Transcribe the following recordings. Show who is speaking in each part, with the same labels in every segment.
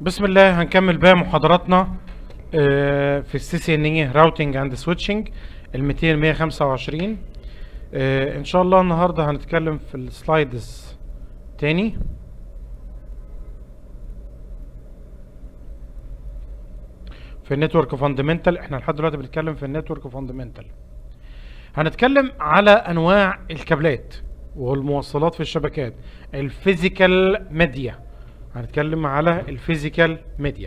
Speaker 1: بسم الله هنكمل بقى محاضراتنا آه، في السي سي ان اي راوتنج اند سويتشنج ال 200 125 آه، ان شاء الله النهارده هنتكلم في السلايدز تاني في النتورك فاندمنتال احنا لحد دلوقتي بنتكلم في النتورك فاندمنتال هنتكلم على انواع الكابلات والموصلات في الشبكات الفيزيكال ميديا هنتكلم على الفيزيكال ميديا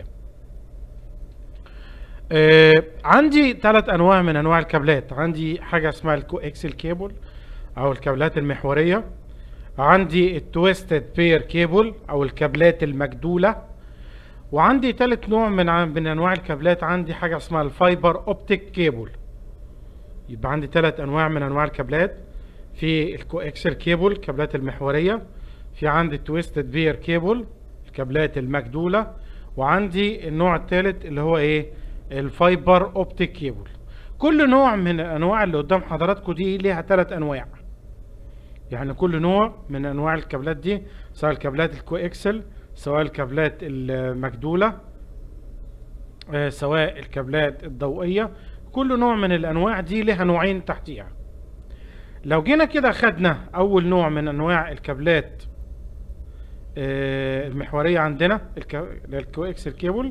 Speaker 1: آه عندي ثلاث انواع من انواع الكابلات عندي حاجه اسمها الكو اكسل كيبل او الكابلات المحوريه عندي التويستد بير كيبل او الكابلات المجدوله وعندي ثالث نوع من ع- من انواع الكابلات عندي حاجه اسمها الفايبر اوبتيك كيبل يبقى عندي ثلاث انواع من انواع الكابلات في الكو اكسل كيبل الكابلات المحوريه في عندي التويستد بير كيبل الكابلات المجدوله وعندي النوع الثالث اللي هو ايه الفايبر اوبتيك كيبل كل نوع من الانواع اللي قدام حضراتكم دي ليها ثلاث انواع يعني كل نوع من انواع الكابلات دي سواء الكابلات الكو اكسل سواء الكابلات المجدوله آه، سواء الكابلات الضوئيه كل نوع من الانواع دي لها نوعين تحتيها لو جينا كده خدنا اول نوع من انواع الكابلات آه، المحوريه عندنا الك- الكو اكسل كيبل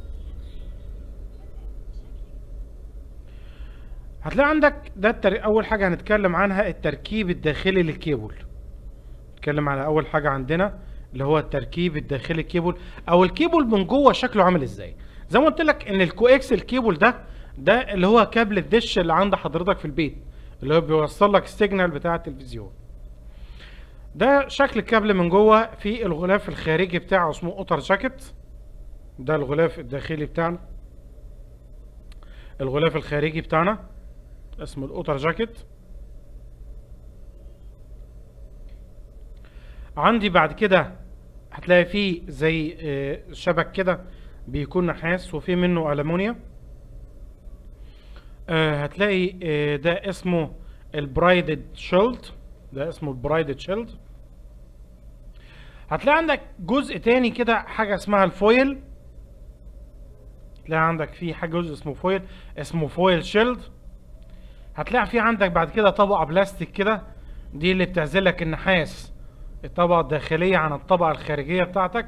Speaker 1: هتلاقي عندك ده التر... اول حاجه هنتكلم عنها التركيب الداخلي للكيبل نتكلم على اول حاجه عندنا اللي هو التركيب الداخلي الكيبل او الكيبل من جوه شكله عامل ازاي زي ما قلت لك ان الكو اكس الكيبل ده ده اللي هو كابل الدش اللي عند حضرتك في البيت اللي هو بيوصل لك السيجنال بتاع التلفزيون ده شكل الكابل من جوه في الغلاف الخارجي بتاعه اسمه اوتر جاكيت ده الغلاف الداخلي بتاعنا الغلاف الخارجي بتاعنا اسمه الاوتر جاكيت عندي بعد كده هتلاقي فيه زي آه، شبك كده بيكون نحاس وفي منه ألمونيوم آه، هتلاقي آه، ده اسمه البرايدد شيلد ده اسمه البرايدد شيلد هتلاقي عندك جزء تاني كده حاجة اسمها الفويل تلاقي عندك في حاجة جزء اسمه فويل اسمه فويل شيلد هتلاقي في عندك بعد كده طبقة بلاستيك كده دي اللي بتعزلك النحاس الطبقة الداخلية عن الطبقة الخارجية بتاعتك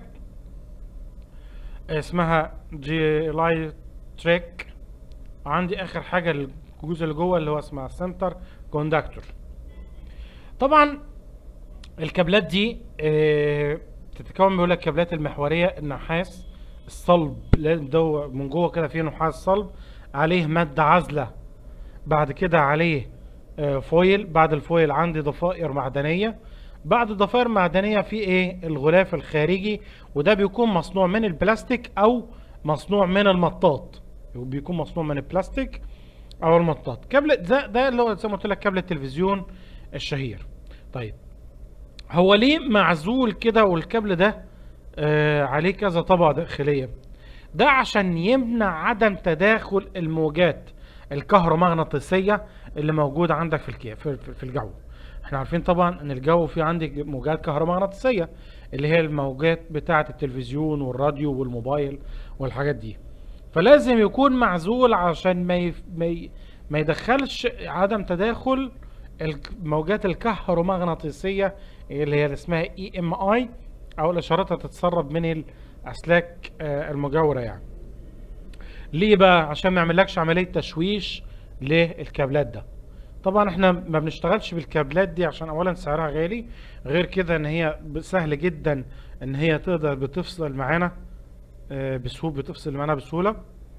Speaker 1: اسمها جي لاي تريك عندي اخر حاجة الجزء اللي جوه اللي هو اسمها سنتر كوندكتور طبعا الكابلات دي آه، بتتكون بيقول لك الكابلات المحورية النحاس الصلب لازم ده من جوه كده فيه نحاس صلب عليه مادة عازلة بعد كده عليه آه، فويل بعد الفويل عندي ضفائر معدنية بعد الضفائر المعدنية في ايه الغلاف الخارجي وده بيكون مصنوع من البلاستيك او مصنوع من المطاط بيكون مصنوع من البلاستيك او المطاط كابل ده ده اللي هو زي ما قلت لك كابل التلفزيون الشهير طيب هو ليه معزول كده والكابل ده آه عليه كذا طبقة داخلية ده عشان يمنع عدم تداخل الموجات الكهرومغناطيسية اللي موجودة عندك في الكي في, في, في الجو احنا عارفين طبعا ان الجو فيه عندك موجات كهرومغناطيسية اللي هي الموجات بتاعة التلفزيون والراديو والموبايل والحاجات دي فلازم يكون معزول عشان ما يف... ما, ي... ما يدخلش عدم تداخل الموجات الكهرومغناطيسية اللي هي اللي اسمها اي ام اي او الاشارات اللي تتسرب من الاسلاك آه، المجاورة يعني ليه بقى عشان ما يعملكش عملية تشويش للكابلات ده طبعا احنا ما بنشتغلش بالكابلات دي عشان اولا سعرها غالي غير كده ان هي ب- سهل جدا ان هي تقدر بتفصل معانا آه، بسهولة بتفصل معانا بسهولة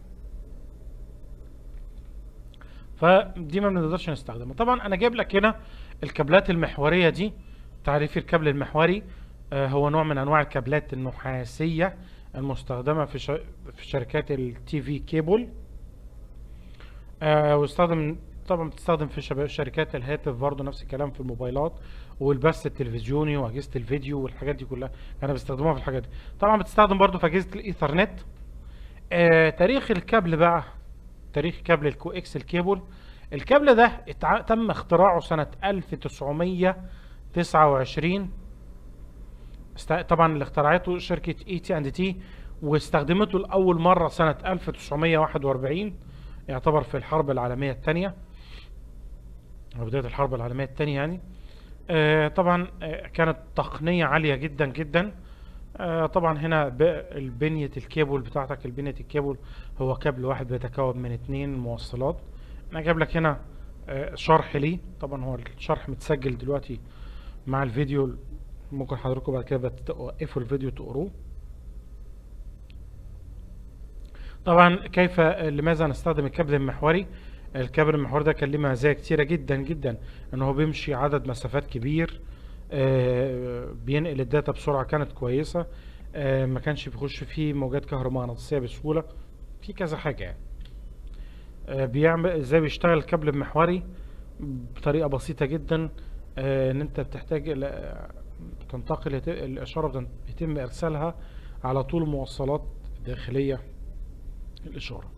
Speaker 1: فدي ما بنقدرش نستخدمها طبعا انا جايب لك هنا الكابلات المحورية دي تعريف الكابل المحوري آه، هو نوع من انواع الكابلات النحاسية المستخدمة في ش... في شركات التي في كيبل آه ويستخدم طبعا بتستخدم في شب... شركات الهاتف برضه نفس الكلام في الموبايلات والبث التلفزيوني واجهزه الفيديو والحاجات دي كلها كانوا بيستخدموها في الحاجات دي طبعا بتستخدم برضه في اجهزه الايثرنت آه تاريخ الكابل بقى تاريخ كابل الكو اكس الكيبل الكابل ده اتع... تم اختراعه سنه 1929 است... طبعا اللي اخترعته شركه اي تي اند تي واستخدمته لأول مرة سنة 1941 يعتبر في الحرب العالمية الثانية أو بداية الحرب العالمية الثانية يعني آه، طبعا آه، كانت تقنية عالية جدا جدا آه، طبعا هنا ب- البنية الكيبل بتاعتك البنية الكيبل هو كابل واحد بيتكون من اتنين موصلات انا جايب لك هنا آه، شرح ليه طبعا هو الشرح متسجل دلوقتي مع الفيديو ممكن حضراتكم بعد كده توقفوا الفيديو تقروه طبعا كيف لماذا نستخدم الكابل المحوري الكابل المحوري ده كان ليه مزايا كتيرة جدا جدا ان هو بيمشي عدد مسافات كبير آه، بينقل الداتا بسرعة كانت كويسة آه، ما كانش بيخش فيه موجات كهرومغناطيسية بسهولة في كذا حاجة يعني آه، بيعمل ازاي بيشتغل الكابل المحوري بطريقة بسيطة جدا آه، ان انت بتحتاج إلى- تنتقل يت- الاشارة بتن- بيتم ارسالها على طول موصلات داخلية الاشارة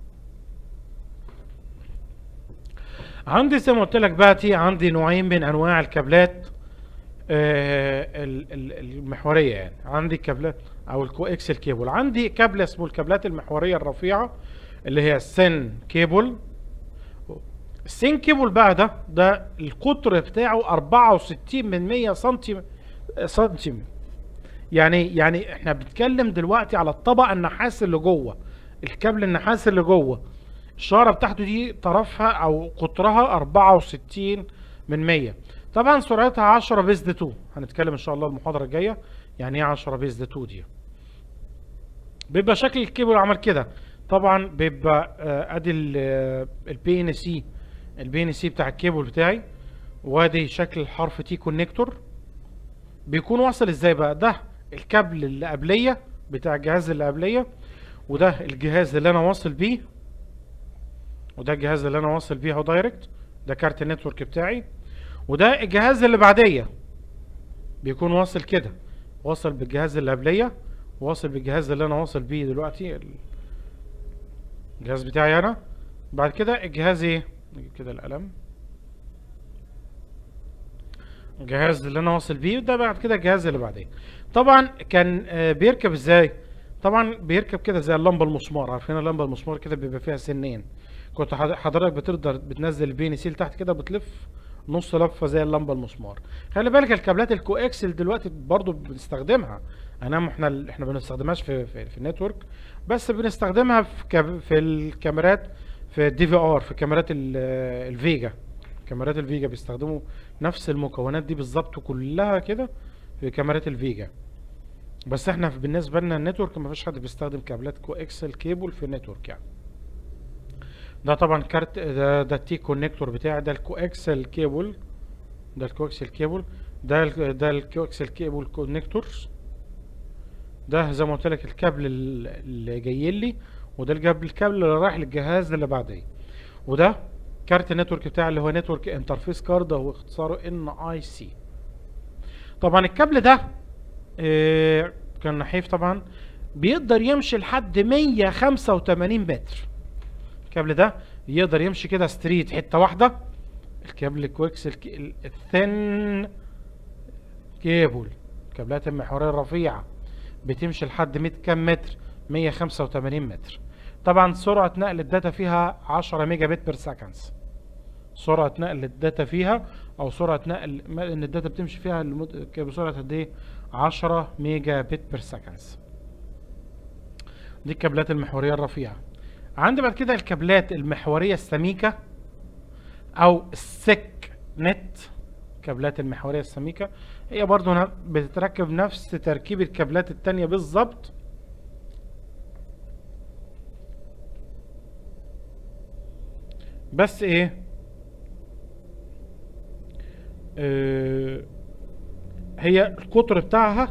Speaker 1: عندي زي ما قلت لك بقى عندي نوعين من انواع الكابلات آه، ال- ال- المحوريه يعني عندي كابلات او الكو اكسل كيبل عندي كابل اسمه الكابلات المحوريه الرفيعه اللي هي السن كيبل السن كيبل بقى ده ده القطر بتاعه 64 من 100 سنتي سنتي يعني يعني احنا بنتكلم دلوقتي على الطبقه النحاس اللي جوه الكابل النحاس اللي جوه الشاره بتاعته دي طرفها او قطرها 64 من 100 طبعا سرعتها 10 بيزد 2 هنتكلم ان شاء الله المحاضره الجايه يعني ايه 10 بيزد 2 دي بيبقى شكل الكيبل عمل كده طبعا بيبقى آه، ادي البي ان سي البي ان سي بتاع الكيبل بتاعي وادي شكل الحرف تي كونكتور بيكون واصل ازاي بقى ده الكابل اللي قبليه بتاع الجهاز اللي قبليه وده الجهاز اللي انا واصل بيه وده الجهاز اللي انا واصل بيه اهو دايركت ده كارت النتورك بتاعي وده الجهاز اللي بعديه بيكون واصل كده واصل بالجهاز اللي قبليه واصل بالجهاز اللي انا واصل بيه دلوقتي ال- الجهاز بتاعي انا بعد كده الجهاز ايه نجيب كده القلم الجهاز اللي انا واصل بيه ده بعد كده الجهاز اللي بعديه طبعا كان آه، بيركب ازاي طبعا بيركب كده زي اللمبه المسمار عارفين اللمبه المسمار كده بيبقى فيها سنين كنت حض- حضرتك بتقدر بتنزل البي ان سي لتحت كده بتلف نص لفه زي اللمبه المسمار خلي بالك الكابلات الكو اكسل دلوقتي برضو بنستخدمها انا احنا ال- احنا ما بنستخدمهاش في في, في النتورك بس بنستخدمها في كاب في الكاميرات في الدي في ار في كاميرات ال- الفيجا كاميرات الفيجا بيستخدموا نفس المكونات دي بالظبط كلها كده في كاميرات الفيجا بس احنا في- بالنسبه لنا النتورك ما فيش حد بيستخدم كابلات كو اكسل كيبل في النتورك يعني ده طبعا كارت ده ده التي كونكتور بتاعي ده الكو اكسل كيبل ده الكو اكسل كيبل ده ال ده الكو اكسل كيبل كونكتورز ده زي ما قلت لك الكابل ال- اللي جاي لي وده الكابل الكابل اللي رايح للجهاز اللي بعديه وده كارت النتورك بتاعي اللي هو نتورك انترفيس كارد هو اختصاره ان اي سي طبعا الكابل ده آه، كان نحيف طبعا بيقدر يمشي لحد 185 متر الكابل ده يقدر يمشي كده ستريت حته واحده الكابل كويكس الك... ال- الثن كيبل الكابلات المحوريه الرفيعه بتمشي لحد 100 كام متر 185 متر طبعا سرعه نقل الداتا فيها 10 ميجا بت بير سكندز سرعه نقل الداتا فيها او سرعه نقل ما- ان الداتا بتمشي فيها لمد... ك- بسرعه قد ايه 10 ميجا بت بير سكندز دي الكابلات المحوريه الرفيعه عندي بعد كده الكابلات المحوريه السميكه او السك نت كابلات المحوريه السميكه هي برضو ن- بتتركب نفس تركيب الكابلات التانية بالظبط بس ايه آه هي القطر بتاعها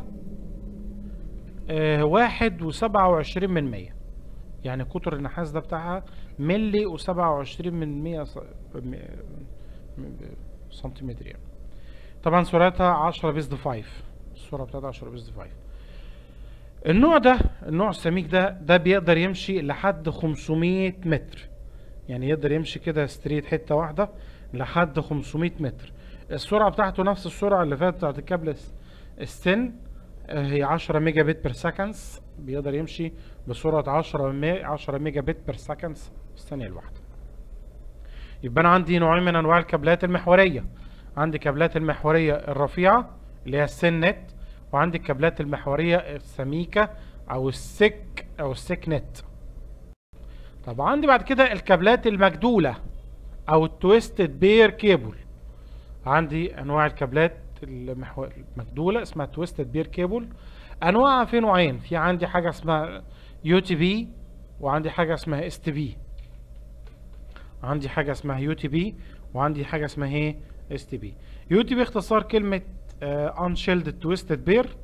Speaker 1: آه واحد وسبعة وعشرين من مية يعني قطر النحاس ده بتاعها ملي وسبعة وعشرين من مية س- م- م- سنتيمتر يعني طبعا سرعتها عشرة بيزد فايف السرعة بتاعتها عشرة بيزد فايف النوع ده النوع السميك ده ده بيقدر يمشي لحد 500 متر يعني يقدر يمشي كده ستريت حتة واحدة لحد 500 متر السرعة بتاعته نفس السرعة اللي فاتت بتاعت الكابل الس- السن آه، هي 10 ميجا بت بير سكندز بيقدر يمشي بسرعة 10 مي 10 ميجا بت بير سكند في الثانية الواحدة يبقى انا عندي نوعين من انواع الكابلات المحورية عندي كابلات المحورية الرفيعة اللي هي السن نت وعندي الكابلات المحورية السميكة او السك او السك نت طب عندي بعد كده الكابلات المجدولة او التويستد بير كيبل عندي انواع الكابلات المحو... المجدولة اسمها تويستد بير كيبل انواعها في نوعين في عندي حاجة اسمها يو تي بي وعندي حاجة اسمها اس تي بي عندي حاجة اسمها يو تي بي وعندي حاجة اسمها ايه اس تي بي يو تي بي اختصار كلمة انشيلد تويستد بير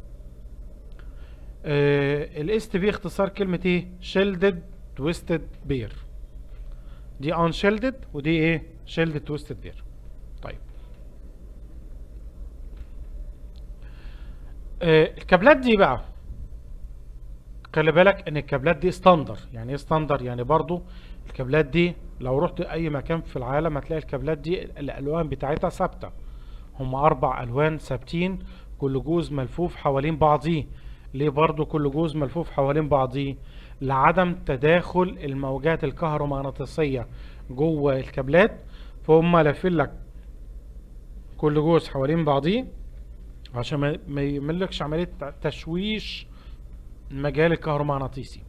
Speaker 1: الاس تي بي اختصار كلمة ايه شيلدد تويستد بير دي انشيلدد ودي ايه شيلدد تويستد بير طيب آه الكابلات دي بقى خلي بالك ان الكابلات دي ستاندر يعني ايه ستاندر يعني برضو الكابلات دي لو رحت اي مكان في العالم هتلاقي الكابلات دي الالوان بتاعتها ثابته هم اربع الوان ثابتين كل جوز ملفوف حوالين بعضيه ليه برضو كل جوز ملفوف حوالين بعضيه لعدم تداخل الموجات الكهرومغناطيسيه جوه الكابلات فهم لافين لك كل جوز حوالين بعضيه عشان ما يملكش عمليه تشويش المجال الكهرومغناطيسي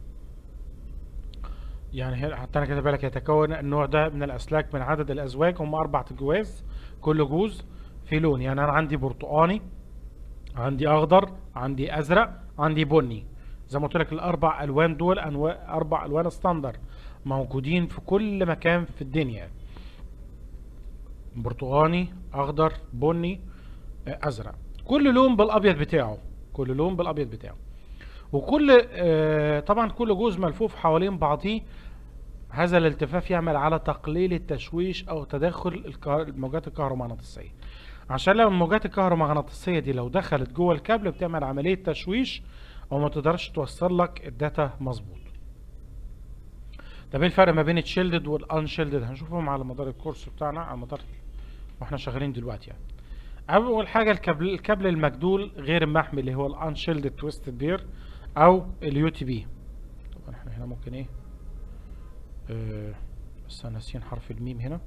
Speaker 1: يعني حتى انا كاتب لك يتكون النوع ده من الاسلاك من عدد الازواج هم اربع جواز كل جوز في لون يعني انا عندي برتقاني عندي اخضر عندي ازرق عندي بني زي ما قلت لك الاربع الوان دول انواع اربع الوان ستاندر موجودين في كل مكان في الدنيا برتقاني اخضر بني ازرق كل لون بالابيض بتاعه كل لون بالابيض بتاعه وكل آه طبعا كل جوز ملفوف حوالين بعضيه هذا الالتفاف يعمل على تقليل التشويش او تداخل الموجات الكهرومغناطيسيه عشان لو الموجات الكهرومغناطيسيه دي لو دخلت جوه الكابل بتعمل عمليه تشويش او ما تقدرش توصل لك الداتا مظبوط طب ايه الفرق ما بين الشيلدد والانشيلدد هنشوفهم على مدار الكورس بتاعنا على مدار واحنا شغالين دلوقتي يعني اول حاجه الكابل الكابل المجدول غير المحمي اللي هو الانشيلدد تويستد بير او اليو تي بي طبعا احنا هنا ممكن ايه أه بس انا ناسيين حرف الميم هنا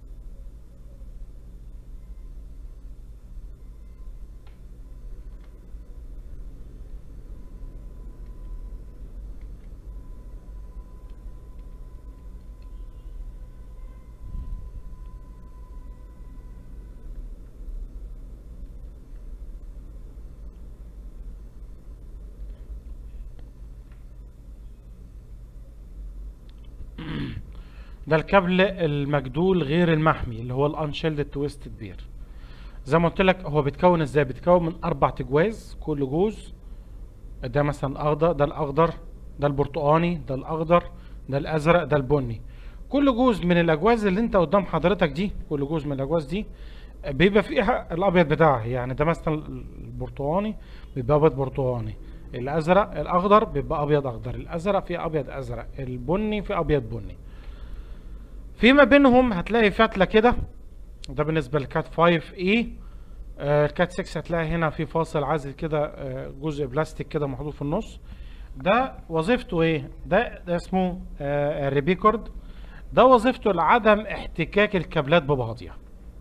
Speaker 1: ده الكابل المجدول غير المحمي اللي هو الانشيلد تويستد بير زي ما قلت لك هو بيتكون ازاي بيتكون من اربع تجواز كل جوز ده مثلا اخضر ده الاخضر ده البرتقاني ده الاخضر ده الازرق ده البني كل جوز من الاجواز اللي انت قدام حضرتك دي كل جوز من الاجواز دي بيبقى فيها الابيض بتاعها يعني ده مثلا البرتقاني بيبقى ابيض برتقاني الازرق الاخضر بيبقى ابيض اخضر الازرق فيه ابيض ازرق البني فيه ابيض بني فيما بينهم هتلاقي فتله كده ده بالنسبه للكات 5 اي آه الكات 6 هتلاقي هنا في فاصل عازل كده آه جزء بلاستيك كده محطوط في النص ده وظيفته ايه ده, ده اسمه آه ريبيكورد ده وظيفته لعدم احتكاك الكابلات ببعضها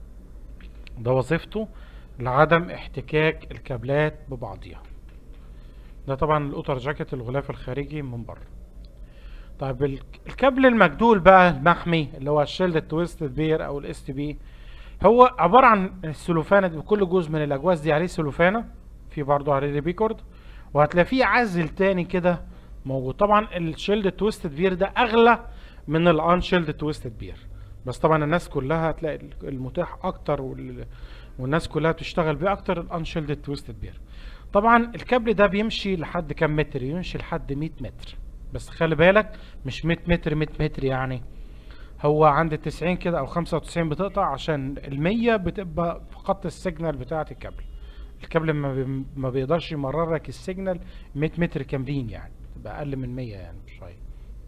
Speaker 1: ده وظيفته لعدم احتكاك الكابلات ببعضها ده طبعا الاوتر جاكيت الغلاف الخارجي من بره طيب الكابل المجدول بقى المحمي اللي هو الشيلد تويستد بير او الاس تي بي هو عباره عن السلوفانه دي كل جزء من الاجواز دي عليه سلوفانه في برضه عليه ريبيكورد وهتلاقي فيه عزل تاني كده موجود طبعا الشيلد تويستد بير ده اغلى من الانشيلد تويستد بير بس طبعا الناس كلها هتلاقي المتاح اكتر وال... والناس كلها بتشتغل بيه اكتر الانشيلد تويستد بير طبعا الكابل ده بيمشي لحد كام متر يمشي لحد 100 متر بس خلي بالك مش 100 متر 100 متر يعني هو عند 90 كده او 95 بتقطع عشان ال 100 بتبقى في خط السيجنال بتاعه الكابل الكابل ما, بي... ما بيقدرش يمرر لك السيجنال 100 متر كاملين يعني تبقى اقل من 100 يعني شويه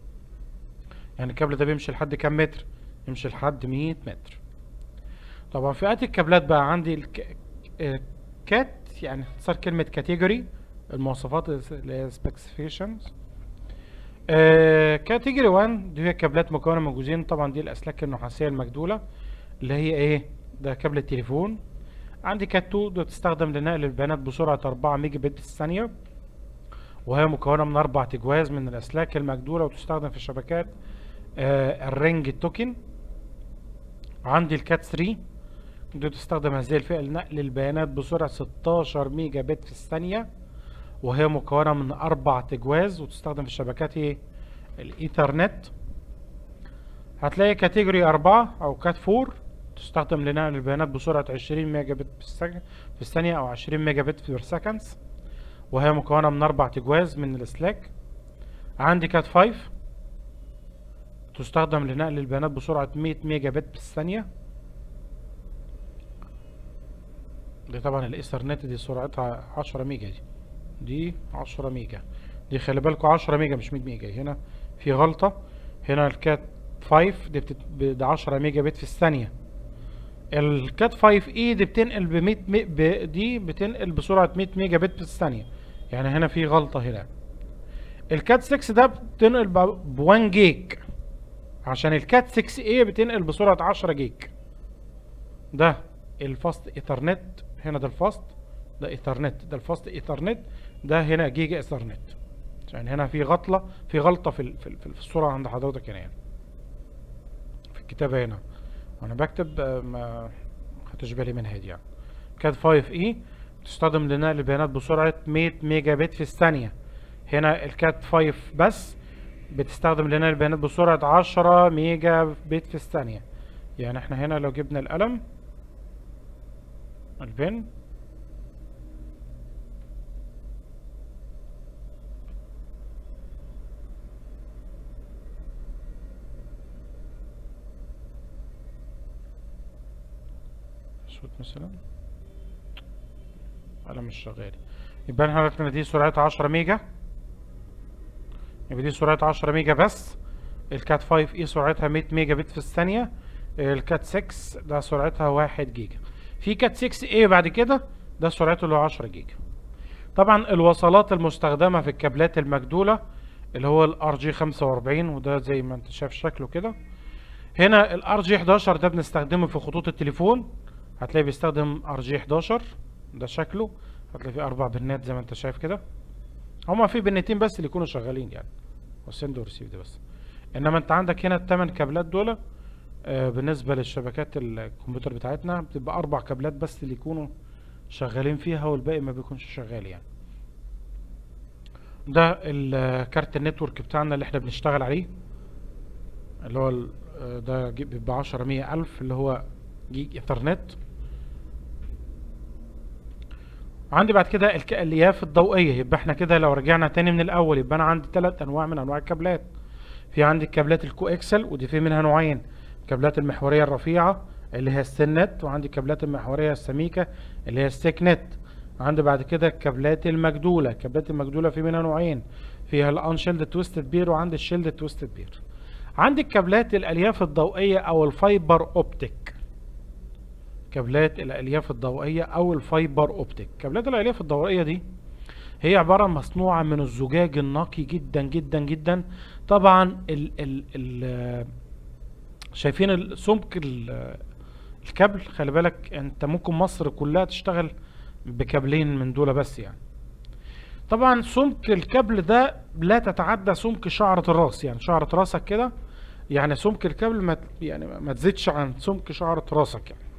Speaker 1: يعني الكابل ده بيمشي لحد كام متر يمشي لحد 100 متر طبعا فئات الكابلات بقى عندي الك... كات يعني اختصار كلمة كاتيجوري المواصفات اللي هي specifications كاتيجوري 1 دي هي كابلات مكونة من جزئين طبعا دي الأسلاك النحاسية المجدولة اللي هي ايه ده كابل التليفون عندي كات 2 ده بتستخدم لنقل البيانات بسرعة 4 ميجا بت في الثانية وهي مكونة من أربع تجواز من الأسلاك المجدولة وتستخدم في شبكات آه الرينج التوكن عندي الكات 3 دي تستخدم هذه الفئة لنقل البيانات بسرعة 16 ميجا بت في الثانية وهي مكونة من أربع تجواز وتستخدم في شبكات ايه الإيثرنت هتلاقي كاتيجوري أربعة أو كات فور تستخدم لنقل البيانات بسرعة 20 ميجا بت في الثانية أو 20 ميجا بت في سكندز وهي مكونة من أربع تجواز من السلاك عندي كات 5 تستخدم لنقل البيانات بسرعة 100 ميجا بت في الثانية دي طبعا الايثرنت دي سرعتها 10 ميجا دي دي 10 ميجا دي خلي بالكوا 10 ميجا مش 100 ميجا هنا في غلطة هنا الكات 5 دي بتت... ب 10 ميجا بت في الثانية الكات 5 اي دي بتنقل ب 100 مي... ب... دي بتنقل بسرعة 100 ميجا بت في الثانية يعني هنا في غلطة هنا الكات 6 ده بتنقل ب 1 جيج عشان الكات 6 اي بتنقل بسرعة 10 جيج ده الفاست ايثرنت هنا ده الفاست ده ايثرنت ده الفاست ايثرنت ده هنا جيجا ايثرنت يعني هنا في غلطة في غلطة في في, في الصورة عند حضرتك هنا يعني في الكتابة هنا وانا بكتب ما خدتش بالي منها دي يعني كات 5 اي تستخدم لنقل البيانات بسرعة 100 ميجا بت في الثانية هنا الكات 5 بس بتستخدم لنقل البيانات بسرعة 10 ميجا بت في الثانية يعني احنا هنا لو جبنا القلم البن صوت مثلا قلم مش شغال يبقى احنا عرفنا دي سرعتها 10 ميجا يبقى دي سرعتها 10 ميجا بس الكات 5 اي سرعتها 100 ميجا بت في الثانية الكات 6 ده سرعتها 1 جيجا في كات 6 اي بعد كده ده سرعته اللي هو 10 جيجا طبعا الوصلات المستخدمة في الكابلات المجدولة اللي هو الار جي 45 وده زي ما انت شايف شكله كده هنا الار جي 11 ده بنستخدمه في خطوط التليفون هتلاقي بيستخدم ار جي 11 ده شكله هتلاقي فيه اربع بنات زي ما انت شايف كده هما في بنتين بس اللي يكونوا شغالين يعني والسند وريسيف ده بس انما انت عندك هنا الثمان كابلات دول آه بالنسبه للشبكات الكمبيوتر بتاعتنا بتبقى اربع كابلات بس اللي يكونوا شغالين فيها والباقي ما بيكونش شغال يعني ده الكارت النتورك بتاعنا اللي احنا بنشتغل عليه اللي هو ده بيبقى 10 100 الف اللي هو جيج ايثرنت عندي بعد كده الالياف الضوئيه يبقى احنا كده لو رجعنا تاني من الاول يبقى انا عندي ثلاث انواع من انواع الكابلات في عندي الكابلات الكو اكسل ودي في منها نوعين الكابلات المحوريه الرفيعه اللي هي السنت وعندي الكابلات المحوريه السميكه اللي هي السيك نت عندي بعد كده الكابلات المجدوله الكابلات المجدوله في منها نوعين فيها الانشيلد تويستد بير وعندي الشيلد تويستد بير عندي الكابلات الالياف الضوئيه او الفايبر اوبتيك كابلات الالياف الضوئيه او الفايبر اوبتيك كابلات الالياف الضوئيه دي هي عباره مصنوعه من الزجاج النقي جدا جدا جدا طبعا ال ال ال شايفين السمك الكابل خلي بالك انت ممكن مصر كلها تشتغل بكابلين من دول بس يعني طبعا سمك الكابل ده لا تتعدى سمك شعرة الراس يعني شعرة راسك كده يعني سمك الكابل ما يعني ما تزيدش عن سمك شعرة راسك يعني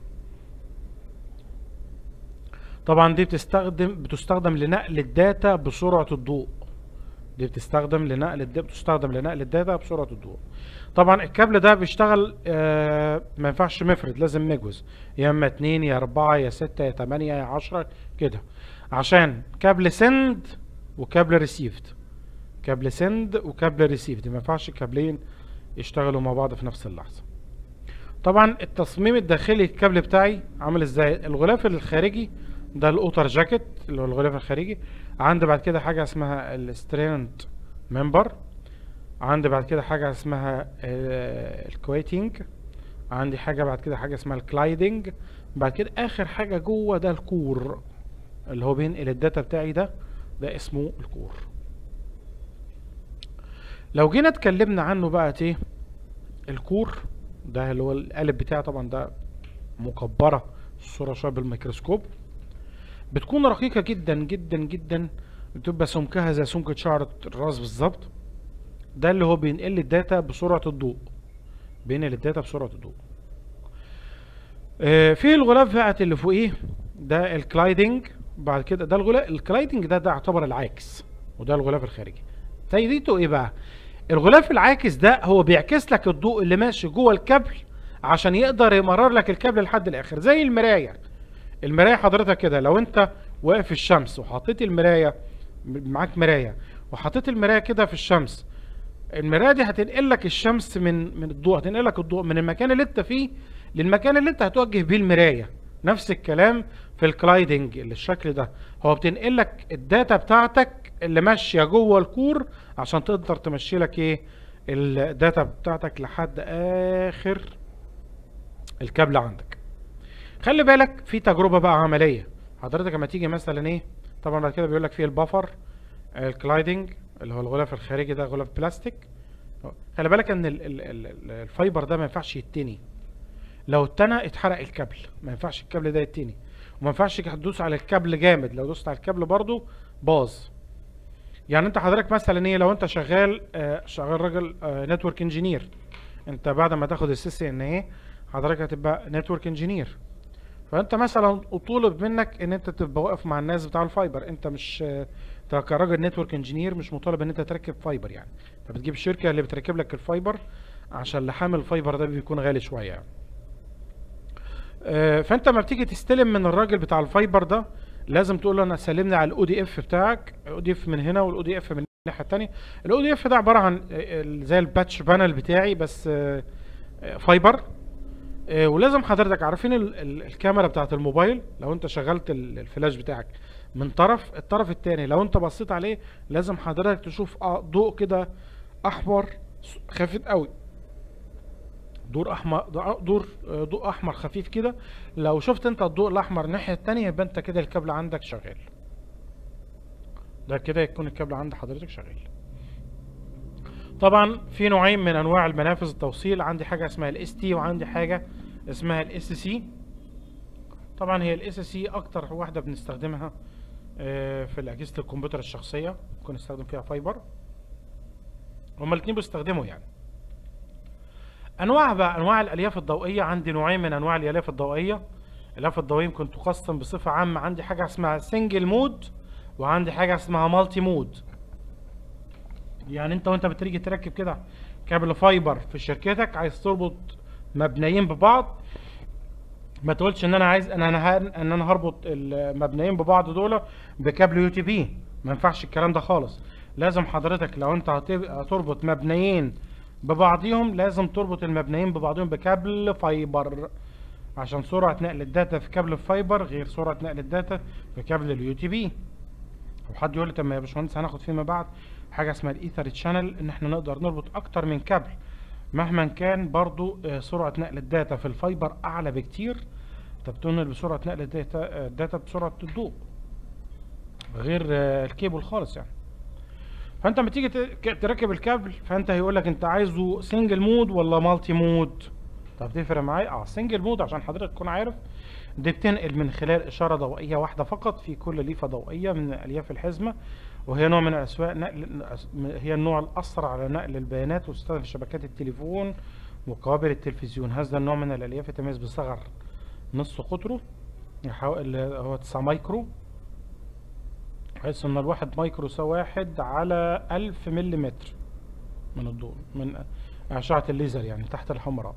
Speaker 1: طبعا دي بتستخدم بتستخدم لنقل الداتا بسرعة الضوء دي بتستخدم لنقل الداتا بتستخدم لنقل الداتا بسرعة الضوء طبعا الكابل ده بيشتغل آه ما ينفعش مفرد لازم مجوز يا اما اتنين يا اربعة يا ستة يا تمانية يا عشرة كده عشان كابل سند وكابل ريسيفد كابل سند وكابل ريسيفد ما ينفعش الكابلين يشتغلوا مع بعض في نفس اللحظة طبعا التصميم الداخلي الكابل بتاعي عامل ازاي الغلاف الخارجي ده الاوتر جاكيت اللي هو الغلاف الخارجي عندي بعد كده حاجه اسمها السترينت ممبر عندي بعد كده حاجه اسمها الكويتنج عندي حاجه بعد كده حاجه اسمها الكلايدنج بعد كده اخر حاجه جوه ده الكور اللي هو بينقل الداتا بتاعي ده ده اسمه الكور لو جينا اتكلمنا عنه بقى ايه الكور ده اللي هو القالب بتاعه طبعا ده مكبره الصوره شويه بالميكروسكوب بتكون رقيقه جدا جدا جدا بتبقى سمكها زي سمكه شعر الراس بالظبط ده اللي هو بينقل الداتا بسرعه الضوء بينقل الداتا بسرعه الضوء آه، في الغلاف بقى اللي فوقيه ده الكلايدنج بعد كده ده الغلاف الكلايدنج ده ده يعتبر العاكس وده الغلاف الخارجي تايديته ايه بقى الغلاف العاكس ده هو بيعكس لك الضوء اللي ماشي جوه الكابل عشان يقدر يمرر لك الكابل لحد الاخر زي المرايه المرايه حضرتك كده لو انت واقف في الشمس وحطيت المرايه معاك مرايه وحطيت المرايه كده في الشمس المرايه دي هتنقل لك الشمس من من الضوء هتنقل لك الضوء من المكان اللي انت فيه للمكان اللي انت هتوجه بيه المرايه نفس الكلام في الكلايدنج اللي الشكل ده هو بتنقل لك الداتا بتاعتك اللي ماشيه جوه الكور عشان تقدر تمشي لك ايه الداتا بتاعتك لحد اخر الكابل عندك خلي بالك في تجربه بقى عمليه حضرتك لما تيجي مثلا ايه طبعا بعد كده بيقول لك في البفر الكلايدنج اللي هو الغلاف الخارجي ده غلاف بلاستيك خلي بالك ان ال ال ال الفايبر ده ما ينفعش يتني لو اتنى اتحرق الكابل ما ينفعش الكابل ده يتني وما ينفعش تدوس على الكابل جامد لو دوست على الكابل برضو باظ يعني انت حضرتك مثلا ايه لو انت شغال آه شغال راجل آه نتورك انجينير انت بعد ما تاخد السي سي ان ايه حضرتك هتبقى نتورك انجينير فانت مثلا طولب منك ان انت تبقى واقف مع الناس بتاع الفايبر انت مش انت كراجل نتورك انجينير مش مطالب ان انت تركب فايبر يعني انت بتجيب الشركه اللي بتركب لك الفايبر عشان لحام الفايبر ده بيكون غالي شويه يعني. آه فانت لما بتيجي تستلم من الراجل بتاع الفايبر ده لازم تقول له انا سلمني على الاو دي اف بتاعك الاو دي اف من هنا والاو دي اف من الناحيه الثانيه الاو دي اف ده عباره عن زي الباتش بانل بتاعي بس آه فايبر آه ولازم حضرتك عارفين ال ال الكاميرا بتاعت الموبايل لو انت شغلت الفلاش بتاعك من طرف الطرف الثاني لو انت بصيت عليه لازم حضرتك تشوف ضوء كده احمر خافت قوي دور احمر دور ضوء احمر خفيف كده لو شفت انت الضوء الاحمر الناحيه الثانيه يبقى انت كده الكابل عندك شغال ده كده يكون الكابل عند حضرتك شغال طبعا في نوعين من انواع المنافذ التوصيل عندي حاجه اسمها الاس تي وعندي حاجه اسمها الاس سي طبعا هي الاس سي اكتر واحده بنستخدمها في اجهزه الكمبيوتر الشخصيه ممكن نستخدم فيها فايبر هما الاثنين بيستخدموا يعني انواع بقى انواع الالياف الضوئيه عندي نوعين من انواع الالياف الضوئيه الالياف الضوئيه ممكن تقسم بصفه عامه عندي حاجه اسمها سنجل مود وعندي حاجه اسمها مالتي مود يعني انت وانت بتيجي تركب كده كابل فايبر في شركتك عايز تربط مبنيين ببعض ما تقولش ان انا عايز ان انا ان انا هربط المبنيين ببعض دول بكابل يو تي بي ما ينفعش الكلام ده خالص لازم حضرتك لو انت هتربط مبنيين ببعضهم لازم تربط المبنيين ببعضهم بكابل فايبر عشان سرعة نقل الداتا في كابل الفايبر غير سرعة نقل الداتا في كابل اليو تي بي وحد يقول لي طب ما يا باشمهندس هناخد فيما بعد حاجة اسمها الايثر تشانل ان احنا نقدر نربط اكتر من كابل مهما كان برضو سرعة نقل الداتا في الفايبر اعلى بكتير انت بتنقل بسرعة نقل الداتا, الداتا بسرعة الضوء غير الكيبل خالص يعني فانت لما تيجي تركب الكابل فانت هيقول لك انت عايزه سنجل مود ولا مالتي مود طب تفرق معايا اه سنجل مود عشان حضرتك تكون عارف دي بتنقل من خلال اشاره ضوئيه واحده فقط في كل ليفه ضوئيه من الياف الحزمه وهي نوع من اسواق نقل هي النوع الاسرع على نقل البيانات وتستخدم في شبكات التليفون وقوابل التلفزيون هذا النوع من الالياف يتميز بصغر نصف قطره هو 9 مايكرو بحيث ان الواحد مايكرو يساوي واحد على ألف مليمتر من الضوء من أشعة الليزر يعني تحت الحمراء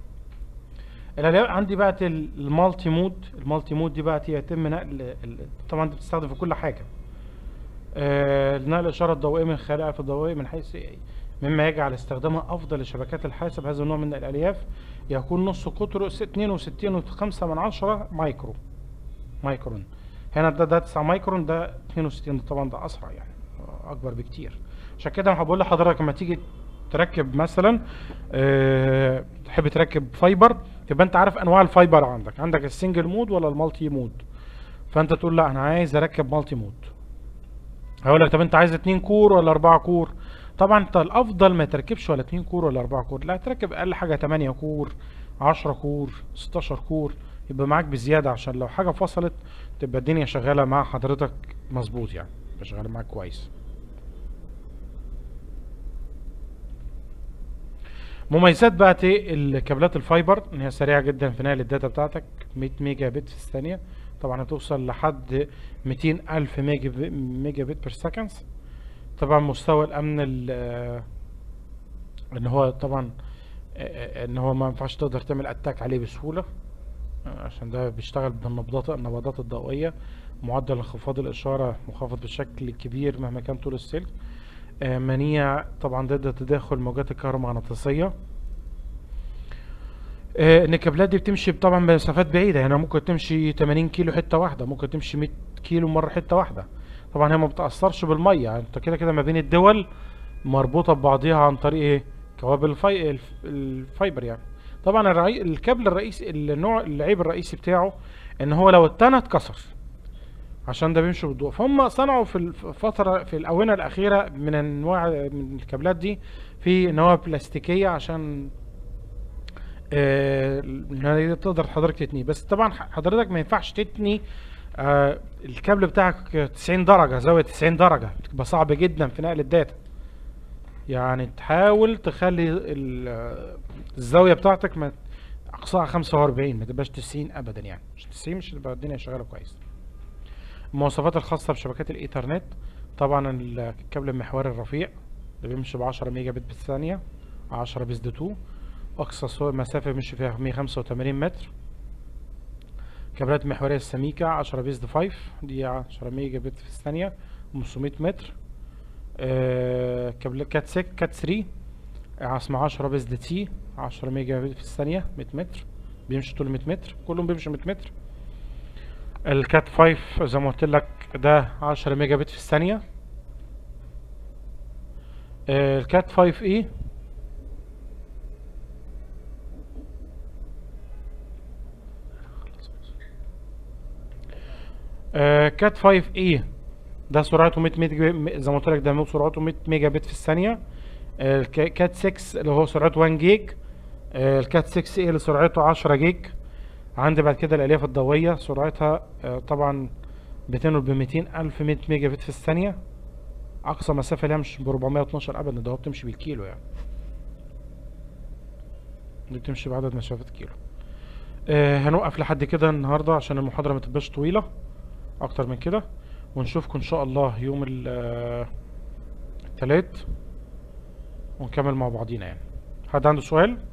Speaker 1: عندي بقى المالتي مود المالتي مود دي بقى يتم نقل طبعا دي بتستخدم في كل حاجة آه نقل الإشارة الضوئية من خلال الألف الضوئية من حيث مما يجعل استخدامها أفضل لشبكات الحاسب هذا النوع من الألياف يكون نص قطره اتنين وستين وخمسة من عشرة مايكرو مايكرون هنا ده ده 9 مايكرون ده 62 طبعا ده اسرع يعني اكبر بكتير عشان كده انا بقول لحضرتك لما تيجي تركب مثلا أه تحب تركب فايبر تبقى انت عارف انواع الفايبر عندك عندك السنجل مود ولا المالتي مود فانت تقول لا انا عايز اركب مالتي مود هيقول لك طب انت عايز 2 كور ولا 4 كور طبعا انت الافضل ما تركبش ولا 2 كور ولا 4 كور لا تركب اقل حاجه 8 كور 10 كور 16 كور يبقى معاك بزياده عشان لو حاجه فصلت تبقى الدنيا شغاله مع حضرتك مظبوط يعني تبقى شغاله معاك كويس مميزات بقى ايه الكابلات الفايبر ان هي سريعه جدا في نقل الداتا بتاعتك 100 ميجا بت في الثانيه طبعا هتوصل لحد 200 الف ميجا ب- ميجا بت بير سكند طبعا مستوى الامن ال- آه، ان هو طبعا آه، آه، ان هو ما ينفعش تقدر تعمل اتاك عليه بسهوله آه، عشان ده بيشتغل بالنبضات النبضات الضوئيه معدل انخفاض الاشاره منخفض بشكل كبير مهما كان طول السلك آه، منيع طبعا ضد تداخل موجات الكهرومغناطيسيه آه، ان الكابلات دي بتمشي طبعا بمسافات بعيده يعني ممكن تمشي 80 كيلو حته واحده ممكن تمشي 100 كيلو مره حته واحده طبعا هي ما بتاثرش بالميه يعني انت كده كده ما بين الدول مربوطه ببعضيها عن طريق ايه كوابل الفي... الف- الفايبر يعني طبعا الرئي... الكابل الرئيسي النوع العيب الرئيسي بتاعه ان هو لو اتنى اتكسر عشان ده بيمشي بالضوء فهم صنعوا في الفترة في الآونة الأخيرة من أنواع من الكابلات دي في نواة بلاستيكية عشان آه، إن هي تقدر حضرتك تتنيه بس طبعا حضرتك ما ينفعش تتني آه، الكابل بتاعك 90 درجة زاوية 90 درجة بتبقى صعب جدا في نقل الداتا يعني تحاول تخلي ال- الزاوية بتاعتك ما أقصاها 45 ما تبقاش 90 أبدا يعني مش 90 مش هتبقى الدنيا شغالة كويس المواصفات الخاصة بشبكات الإيثرنت طبعا الكابل المحوري الرفيع اللي بيمشي ب 10 ميجا بت بالثانية 10 بيس دي 2 أقصى سو- مسافة بيمشي فيها 185 متر كابلات محورية السميكة 10 بيس دي 5 دي 10 ميجا بت في الثانية 500 متر آه، كابل كات 6 كات 3 اسمها 10 بيس دي تي 10 ميجا بت في الثانية 100 متر بيمشي طول 100 متر كلهم بيمشوا 100 متر الكات 5 زي ما قلت لك ده 10 ميجا بت في الثانية آه، الكات 5 اي آه، كات 5 اي ده سرعته 100 ميجا زي ما قلت لك ده سرعته 100 ميجا بت في الثانية آه، الك- كات 6 اللي هو سرعته 1 جيج آه، الكات 6 اي اللي سرعته 10 جيج عندي بعد كده الالياف الضوئيه سرعتها آه، طبعا بتنقل ب 200 الف 100 ميجا بت في الثانيه اقصى مسافه ليها مش ب 412 ابدا ده هو بتمشي بالكيلو يعني دي بتمشي بعدد مسافات كيلو آه هنوقف لحد كده النهارده عشان المحاضره ما تبقاش طويله اكتر من كده ونشوفكم ان شاء الله يوم ال- آه، التلات ونكمل مع بعضينا يعني حد عنده سؤال